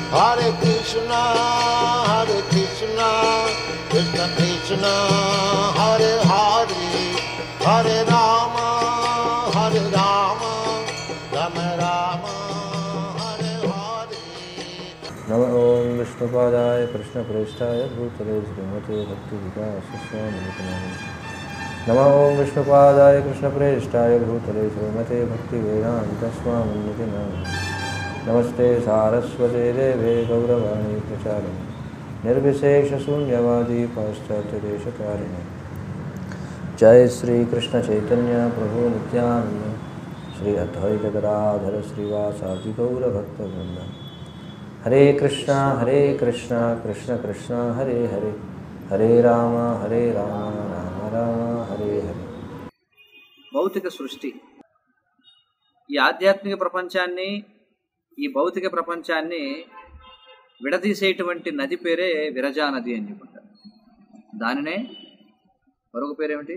Hare Krishna, Hare Krishna, Krishna Krishna, Hare Hare, Hare Rama, Hare Rama, Rama Rama, Hare Hare. नम ओं विष्णुपादाय कृष्णप्रेष्ठाय भूतले श्रीमते भक्तिविकासस्वामिनितनाय नम ओं विष्णुपादाय कृष्णप्रेष्ठाय भूतले श्रीमते भक्तिवेदान्तस्वामिनिति नाम नमस्ते सारस्वते देवे गौरवाणी प्रचारिणे निर्विशेषशून्यवादी पाश्चात्यदेशकारिणे जय श्री कृष्ण चैतन्य प्रभु नित्यानंद श्री अद्वैत गदाधर श्रीवासादि गौरभक्तवृंद हरे कृष्णा हरे कृष्णा कृष्ण कृष्ण हरे हरे हरे राम हरे राम राम राम हरे हरे భౌతిక సృష్టి ఈ ఆధ్యాత్మిక ప్రపంచాన్ని ఈ భౌతిక ప్రపంచాన్ని విడదీసేటువంటి నది పేరే విరజా నది అని చెప్పుంటారు దానినే మరొక పేరేమిటి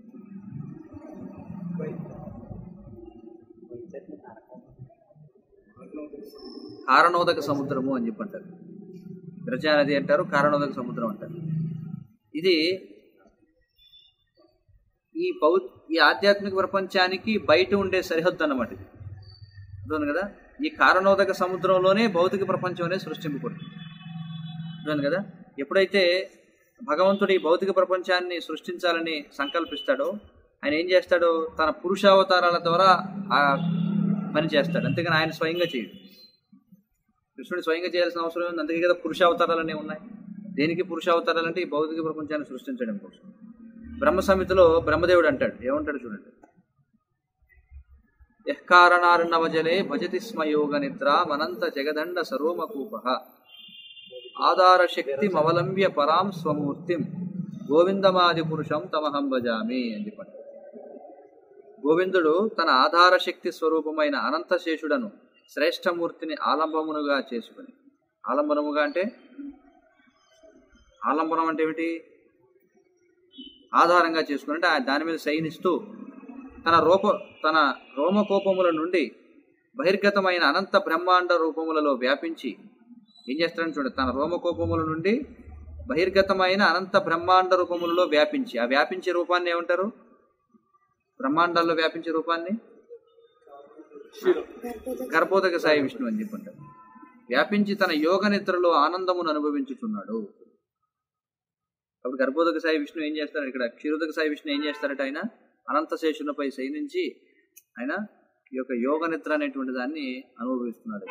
కారణోదక సముద్రము అని చెప్పంటారు విరజా నది అంటారు కారణోదక సముద్రం అంటారు ఇది ఈ భౌ ఈ ఆధ్యాత్మిక ప్రపంచానికి బయట ఉండే సరిహద్దు అన్నమాట ఇది అర్థం కదా ఈ కారణోదక సముద్రంలోనే భౌతిక ప్రపంచం అనేది సృష్టింపబడుతుంది అర్థం కదా ఎప్పుడైతే భగవంతుడు ఈ భౌతిక ప్రపంచాన్ని సృష్టించాలని సంకల్పిస్తాడో ఆయన ఏం చేస్తాడో తన పురుషావతారాల ద్వారా ఆ పని చేస్తాడు అంతేగాని ఆయన స్వయంగా చేయడు కృష్ణుడు స్వయంగా చేయాల్సిన అవసరం ఉంది అందుకే కదా పురుషావతారాలనే ఉన్నాయి దేనికి పురుషావతారాలు అంటే ఈ భౌతిక ప్రపంచాన్ని సృష్టించడం కోసం బ్రహ్మ సమితిలో బ్రహ్మదేవుడు అంటాడు ఏమంటాడు చూడండి యఃకారణార్ణవజలే భజతి స్మ యోగ నిద్ర మనంత జగదండ సరోమకూప ఆధార శక్తి అవలంబ్య పరాం స్వమూర్తిం గోవిందమాది పురుషం తమహం భజామి అని చెప్పాడు గోవిందుడు తన ఆధార శక్తి స్వరూపమైన అనంతశేషుడను శ్రేష్టమూర్తిని ఆలంబమునుగా చేసుకుని ఆలంబనముగా అంటే ఆలంబనం అంటే ఏమిటి ఆధారంగా చేసుకుని అంటే ఆ దాని మీద శయనిస్తూ తన రూప తన రోమకోపముల నుండి బహిర్గతమైన అనంత బ్రహ్మాండ రూపములలో వ్యాపించి ఏం చేస్తాడని చూడండి తన రోమకోపముల నుండి బహిర్గతమైన అనంత బ్రహ్మాండ రూపములలో వ్యాపించి ఆ వ్యాపించే రూపాన్ని ఏమంటారు బ్రహ్మాండాల్లో వ్యాపించే రూపాన్ని గర్భోదక సాయి విష్ణు అని చెప్పంటారు వ్యాపించి తన యోగ నిద్రలో ఆనందమును అనుభవించుచున్నాడు కాబట్టి గర్భోదక సాయి విష్ణు ఏం చేస్తాడు ఇక్కడ క్షీరోదక సాయి విష్ణు ఏం చేస్తారట ఆయన అనంతశేషునిపై శయనించి ఆయన ఈ యొక్క యోగ నిద్ర అనేటువంటి దాన్ని అనుభవిస్తున్నాడు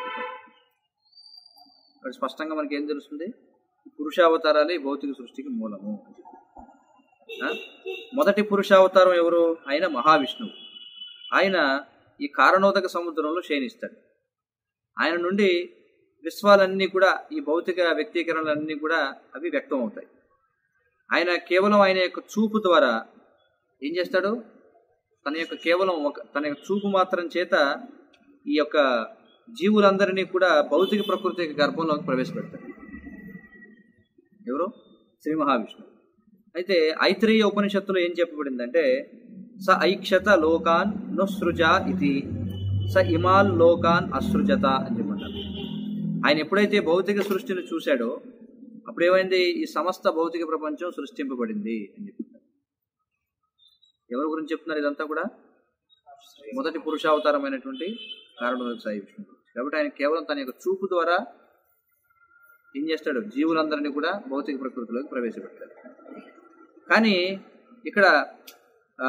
ఇక్కడ స్పష్టంగా మనకి ఏం తెలుస్తుంది పురుషావతారాలే ఈ భౌతిక సృష్టికి మూలము ఆ? మొదటి పురుషావతారం ఎవరు ఆయన మహావిష్ణువు ఆయన ఈ కారణోదక సముద్రంలో శయనిస్తాడు ఆయన నుండి విశ్వాలన్నీ కూడా ఈ భౌతిక వ్యక్తీకరణలన్నీ కూడా అవి వ్యక్తం అవుతాయి ఆయన కేవలం ఆయన యొక్క చూపు ద్వారా ఏం చేస్తాడు తన యొక్క కేవలం ఒక తన యొక్క చూపు మాత్రం చేత ఈ యొక్క జీవులందరినీ కూడా భౌతిక ప్రకృతి యొక్క గర్భంలోకి ప్రవేశపెడతాడు ఎవరు శ్రీ మహావిష్ణువు అయితే ఐత్రేయ ఉపనిషత్తులో ఏం చెప్పబడిందంటే స ఐక్షత లోకాన్ నుసృజ ఇది స ఇమాల్ లోకాన్ అసృజత అని చెప్పంటారు ఆయన ఎప్పుడైతే భౌతిక సృష్టిని చూశాడో అప్పుడు ఏమైంది ఈ సమస్త భౌతిక ప్రపంచం సృష్టింపబడింది అని చెప్తున్నారు ఎవరి గురించి చెప్తున్నారు ఇదంతా కూడా మొదటి పురుషావతారమైనటువంటి కారణోదక సాయి విష్ణు కాబట్టి ఆయన కేవలం తన యొక్క చూపు ద్వారా ఏం చేస్తాడు జీవులందరినీ కూడా భౌతిక ప్రకృతిలోకి ప్రవేశపెడతాడు కానీ ఇక్కడ ఆ,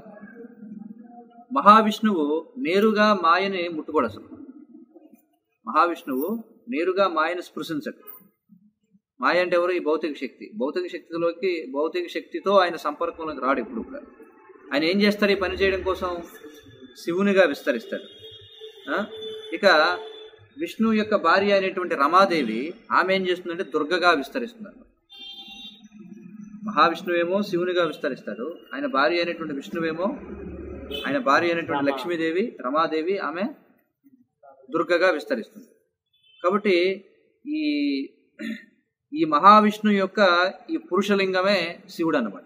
మహావిష్ణువు నేరుగా మాయని ముట్టుకోడు అసలు మహావిష్ణువు నేరుగా మాయని స్పృశించడు మాయ అంటే ఎవరు ఈ భౌతిక శక్తి భౌతిక శక్తిలోకి భౌతిక శక్తితో ఆయన సంపర్కంలోకి రాడు ఇప్పుడు కూడా ఆయన ఏం చేస్తారు ఈ పని చేయడం కోసం శివునిగా విస్తరిస్తాడు ఆ? ఇక విష్ణు యొక్క భార్య అయినటువంటి రమాదేవి ఆమె ఏం చేస్తుందంటే దుర్గగా విస్తరిస్తున్నారు మహావిష్ణువేమో శివునిగా విస్తరిస్తాడు ఆయన భార్య అయినటువంటి విష్ణువేమో ఆయన భార్య అయినటువంటి లక్ష్మీదేవి రమాదేవి ఆమె దుర్గగా విస్తరిస్తుంది కాబట్టి ఈ ఈ మహావిష్ణు యొక్క ఈ పురుషలింగమే శివుడు అన్నమాట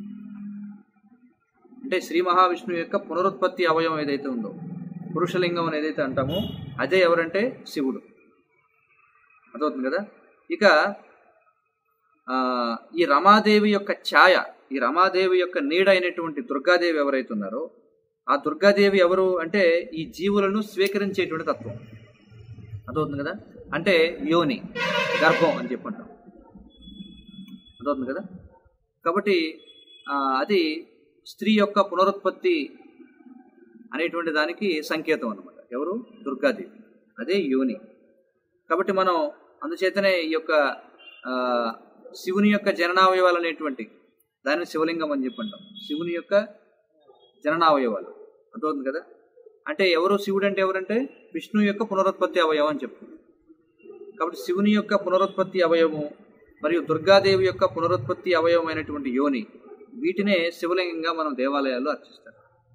అంటే శ్రీ మహావిష్ణువు యొక్క పునరుత్పత్తి అవయవం ఏదైతే ఉందో పురుషలింగం అని ఏదైతే అంటామో అదే ఎవరంటే శివుడు అర్థమవుతుంది కదా ఇక ఆ, ఈ రమాదేవి యొక్క ఛాయ ఈ రమాదేవి యొక్క నీడ అయినటువంటి దుర్గాదేవి ఎవరైతే ఉన్నారో ఆ దుర్గాదేవి ఎవరు అంటే ఈ జీవులను స్వీకరించేటువంటి తత్వం అర్థమవుతుంది కదా అంటే యోని గర్భం అని చెప్పంటాం అర్థమవుతుంది కదా కాబట్టి ఆ, అది స్త్రీ యొక్క పునరుత్పత్తి అనేటువంటి దానికి సంకేతం అన్నమాట ఎవరు దుర్గాదేవి అదే యోని కాబట్టి మనం అందుచేతనే ఈ యొక్క ఆ, శివుని యొక్క జననావయవాలు అనేటువంటి దాన్ని శివలింగం అని చెప్పి అంటాం శివుని యొక్క జననావయవాలు అర్థమవుతుంది కదా అంటే ఎవరు శివుడు అంటే ఎవరంటే విష్ణు యొక్క పునరుత్పత్తి అవయవం అని చెప్తుంది కాబట్టి శివుని యొక్క పునరుత్పత్తి అవయవం మరియు దుర్గాదేవి యొక్క పునరుత్పత్తి అవయవమైనటువంటి యోని వీటినే శివలింగంగా మనం దేవాలయాల్లో అర్చిస్తారు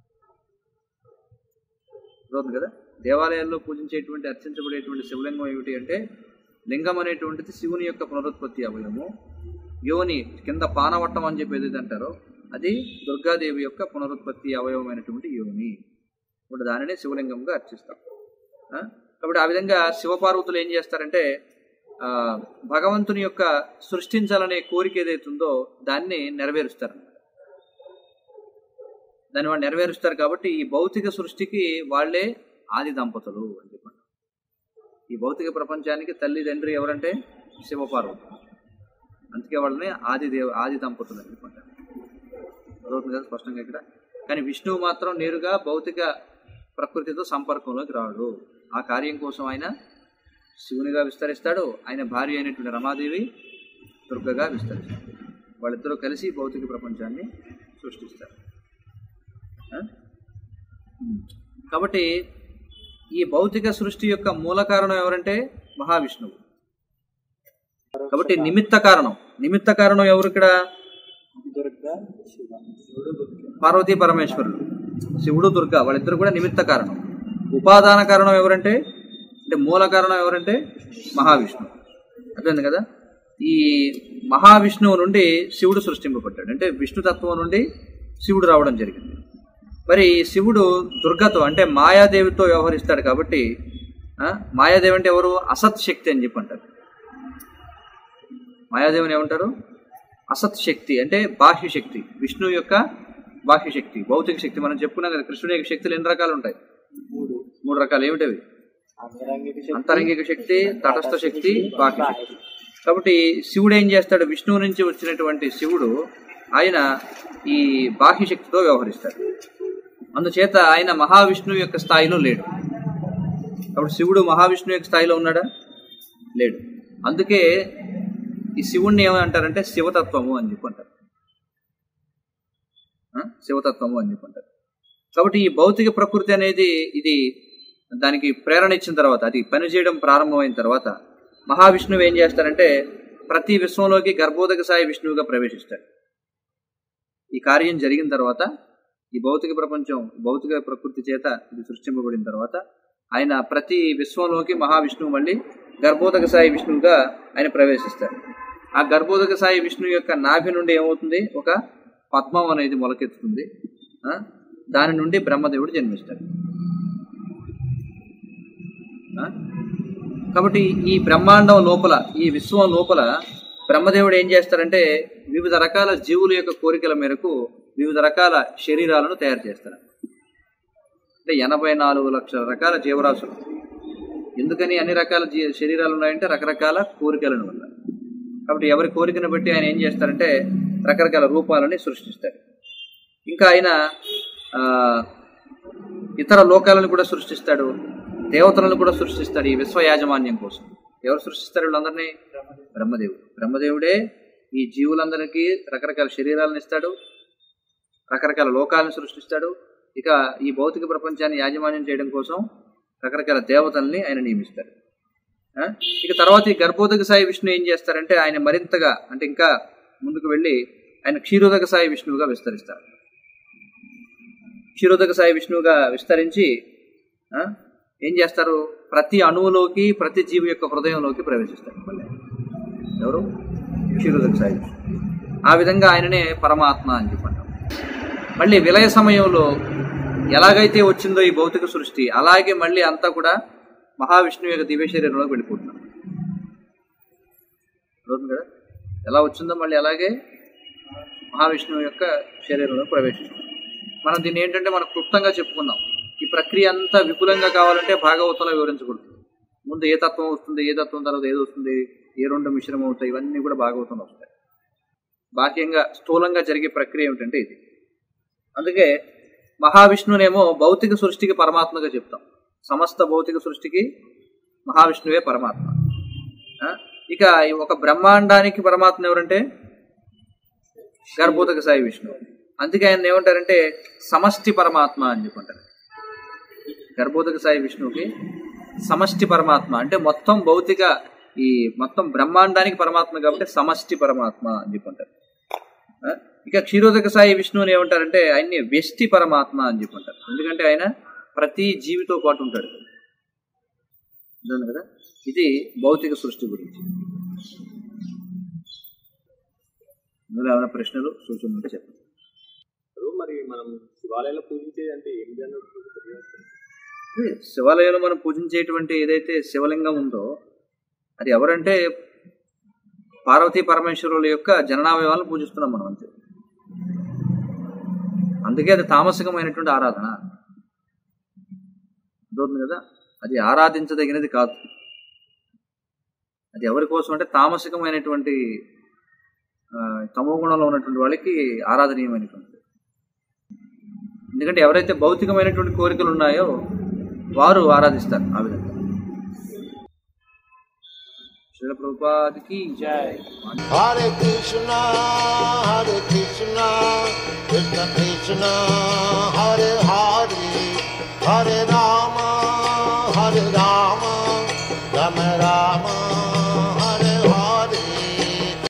అర్థమవుతుంది కదా దేవాలయాల్లో పూజించేటువంటి అర్చించబడేటువంటి శివలింగం ఏమిటి అంటే లింగం అనేటువంటిది శివుని యొక్క పునరుత్పత్తి అవయవము యోని కింద పానవట్టం అని చెప్పి ఏదైతే అంటారో అది దుర్గాదేవి యొక్క పునరుత్పత్తి అవయవమైనటువంటి యోని ఇప్పుడు దానినే శివలింగంగా అర్చిస్తాం ఆ? కాబట్టి ఆ విధంగా శివపార్వతులు ఏం చేస్తారంటే ఆ, భగవంతుని యొక్క సృష్టించాలనే కోరిక ఏదైతుందో దాన్ని నెరవేరుస్తారు దాన్ని వాళ్ళు నెరవేరుస్తారు కాబట్టి ఈ భౌతిక సృష్టికి వాళ్ళే ఆది దంపతులు అని చెప్పండి ఈ భౌతిక ప్రపంచానికి తల్లి తండ్రి ఎవరంటే శివపార్వతి అందుకే వాళ్ళని ఆది దేవ ఆది దంపతులు అని చెప్పంటారు అదవుతుంది కదా స్పష్టంగా ఇక్కడ కానీ విష్ణువు మాత్రం నేరుగా భౌతిక ప్రకృతితో సంపర్కంలోకి రాడు ఆ కార్యం కోసం ఆయన శివునిగా విస్తరిస్తాడు ఆయన భార్య అయినటువంటి రమాదేవి దుర్గగా విస్తరిస్తాడు వాళ్ళిద్దరూ కలిసి భౌతిక ప్రపంచాన్ని సృష్టిస్తారు ఆ? ఉమ్. కాబట్టి ఈ భౌతిక సృష్టి యొక్క మూల కారణం ఎవరంటే మహావిష్ణువు కాబట్టి నిమిత్త కారణం నిమిత్త కారణం ఎవరు ఇక్కడ దుర్గా శివ శివుడు దుర్గా పార్వతీ పరమేశ్వరుడు శివుడు దుర్గా వాళ్ళిద్దరు కూడా నిమిత్త కారణం ఉపాదాన కారణం ఎవరంటే అంటే మూల కారణం ఎవరంటే మహావిష్ణువు అర్థమైంది కదా ఈ మహావిష్ణువు నుండి శివుడు సృష్టింపబడ్డాడు అంటే విష్ణుతత్వం నుండి శివుడు రావడం జరిగింది మరి శివుడు దుర్గతో అంటే మాయాదేవితో వ్యవహరిస్తాడు కాబట్టి ఆ, మాయాదేవి అంటే ఎవరు అసత్ శక్తి అని చెప్పి అంటారు మాయాదేవిని ఏమంటారు అసత్ శక్తి అంటే బాహ్య శక్తి విష్ణువు యొక్క బాహ్య శక్తి భౌతిక శక్తి మనం చెప్పుకున్నాం కదా కృష్ణుని యొక్క శక్తులు ఎన్ని రకాలు ఉంటాయి మూడు మూడు రకాలు ఏమిటవి అంతరంగిక శక్తి అంతరంగిక శక్తి తటస్థ శక్తి బాహ్య శక్తి కాబట్టి శివుడు ఏం చేస్తాడు విష్ణువు నుంచి వచ్చినటువంటి శివుడు ఆయన ఈ బాహ్య శక్తితో వ్యవహరిస్తాడు అందుచేత ఆయన మహావిష్ణువు యొక్క స్థాయిలో లేడు కాబట్టి శివుడు మహావిష్ణువు యొక్క స్థాయిలో ఉన్నాడా లేడు అందుకే ఈ శివుణ్ణి ఏమంటారంటే శివతత్వము అని చెప్పి అంటారు ఆ? శివతత్వము అని చెప్పి అంటారు కాబట్టి ఈ భౌతిక ప్రకృతి అనేది ఇది దానికి ప్రేరణ ఇచ్చిన తర్వాత అది పనిచేయడం ప్రారంభమైన తర్వాత మహావిష్ణువు ఏం చేస్తారంటే ప్రతి విశ్వంలోకి గర్భోదక సాయి విష్ణువుగా ప్రవేశిస్తాడు ఈ కార్యం జరిగిన తర్వాత ఈ భౌతిక ప్రపంచం భౌతిక ప్రకృతి చేత ఇది సృష్టింపబడిన తర్వాత ఆయన ప్రతి విశ్వంలోకి మహావిష్ణువు మళ్ళీ గర్భోదక సాయి విష్ణువుగా ఆయన ప్రవేశిస్తారు ఆ గర్భోదక సాయి విష్ణువు యొక్క నాభి నుండి ఏమవుతుంది ఒక పద్మం అనేది మొలకెత్తుతుంది ఆ? దాని నుండి బ్రహ్మదేవుడు జన్మిస్తాడు ఆ? కాబట్టి ఈ బ్రహ్మాండం లోపల ఈ విశ్వం లోపల బ్రహ్మదేవుడు ఏం చేస్తారంటే వివిధ రకాల జీవుల యొక్క కోరికల మేరకు వివిధ రకాల శరీరాలను తయారు చేస్తారు అంటే ఎనభై నాలుగు లక్షల రకాల జీవరాశులు ఎందుకని అన్ని రకాల జీ శరీరాలు ఉన్నాయంటే రకరకాల కోరికలను వల్ల కాబట్టి ఎవరి కోరికను బట్టి ఆయన ఏం చేస్తారంటే రకరకాల రూపాలని సృష్టిస్తారు ఇంకా ఆయన ఆ, ఇతర లోకాలను కూడా సృష్టిస్తాడు దేవతలను కూడా సృష్టిస్తాడు ఈ విశ్వ యాజమాన్యం కోసం ఎవరు సృష్టిస్తారు వీళ్ళందరినీ బ్రహ్మదేవుడు బ్రహ్మదేవుడే ఈ జీవులందరికీ రకరకాల శరీరాలను ఇస్తాడు రకరకాల లోకాలను సృష్టిస్తాడు ఇక ఈ భౌతిక ప్రపంచాన్ని యాజమాన్యం చేయడం కోసం రకరకాల దేవతల్ని ఆయన నియమిస్తాడు ఆ? ఇక తర్వాత ఈ గర్భోదక సాయి విష్ణు ఏం చేస్తారంటే ఆయన మరింతగా అంటే ఇంకా ముందుకు వెళ్ళి ఆయన క్షీరోదక సాయి విష్ణువుగా విస్తరిస్తారు క్షీరోదక సాయి విష్ణువుగా విస్తరించి ఆ, ఏం చేస్తారు ప్రతి అణువులోకి ప్రతి జీవి యొక్క హృదయంలోకి ప్రవేశిస్తారు మళ్ళీ ఎవరు క్షీరోదక సాయి విష్ణువు ఆ విధంగా ఆయననే పరమాత్మ అని చెప్పంటాం మళ్ళీ విలయ సమయంలో ఎలాగైతే వచ్చిందో ఈ భౌతిక సృష్టి అలాగే మళ్ళీ అంతా కూడా మహావిష్ణువు యొక్క దివ్య శరీరంలోకి వెళ్ళిపోతున్నాం అర్థమవుతుంది కదా ఎలా వచ్చిందో మళ్ళీ అలాగే మహావిష్ణువు యొక్క శరీరంలో ప్రవేశిస్తుంది మనం దీన్ని ఏంటంటే మనం క్లుప్తంగా చెప్పుకుందాం ఈ ప్రక్రియ అంతా విపులంగా కావాలంటే భాగవతంలో వివరించకూడదు ముందు ఏ తత్వం వస్తుంది ఏ తత్వం తర్వాత ఏది వస్తుంది ఏ రెండు మిశ్రమం అవుతాయి ఇవన్నీ కూడా భాగవతంలో వస్తాయి బాహ్యంగా స్థూలంగా జరిగే ప్రక్రియ ఏమిటంటే ఇది అందుకే మహావిష్ణువునేమో భౌతిక సృష్టికి పరమాత్మగా చెప్తాం సమస్త భౌతిక సృష్టికి మహావిష్ణువే పరమాత్మ ఆ? ఇక ఈ ఒక బ్రహ్మాండానికి పరమాత్మ ఎవరంటే గర్భోదక సాయి విష్ణువు అందుకే ఆయన ఏమంటారంటే సమష్టి పరమాత్మ అని చెప్పంటారు గర్భోదక సాయి విష్ణువుకి సమష్టి పరమాత్మ అంటే మొత్తం భౌతిక ఈ మొత్తం బ్రహ్మాండానికి పరమాత్మ కాబట్టి సమష్టి పరమాత్మ అని చెప్పంటారు ఆ? ఇక క్షీరోదక సాయి విష్ణువుని ఏమంటారంటే ఆయన్ని వ్యష్టి పరమాత్మ అని చెప్పంటారు ఎందుకంటే ఆయన ప్రతి జీవితో పాటు ఉంటాడు అర్థమైంది కదా ఇది భౌతిక సృష్టి గురించి ఇందులో ఏమైనా ప్రశ్నలు సూచనలు ఉంటే చెప్పండి ఇప్పుడు మరి మనం శివాలయంలో పూజించేది అంటే ఏం జరుగుతుంది అదే శివాలయంలో మనం పూజించేటువంటి ఏదైతే శివలింగం ఉందో అది ఎవరంటే పార్వతీ పరమేశ్వరుల యొక్క జననావయవాలను పూజిస్తున్నాం మనం అంతే అందుకే అది తామసికమైనటువంటి ఆరాధన అర్థమవుతుంది కదా అది ఆరాధించదగినది కాదు అది ఎవరి కోసం అంటే తామసికమైనటువంటి ఆ, తమో గుణంలో ఉన్నటువంటి వాళ్ళకి ఆరాధనీయమైనటువంటిది ఎందుకంటే ఎవరైతే భౌతికమైనటువంటి కోరికలు ఉన్నాయో వారు ఆరాధిస్తారు ఆ విధంగా శ్రీల ప్రభుపాదికి జై Hare Krishna, Hare Krishna, Krishna Krishna, Hare Hare, Hare Rama,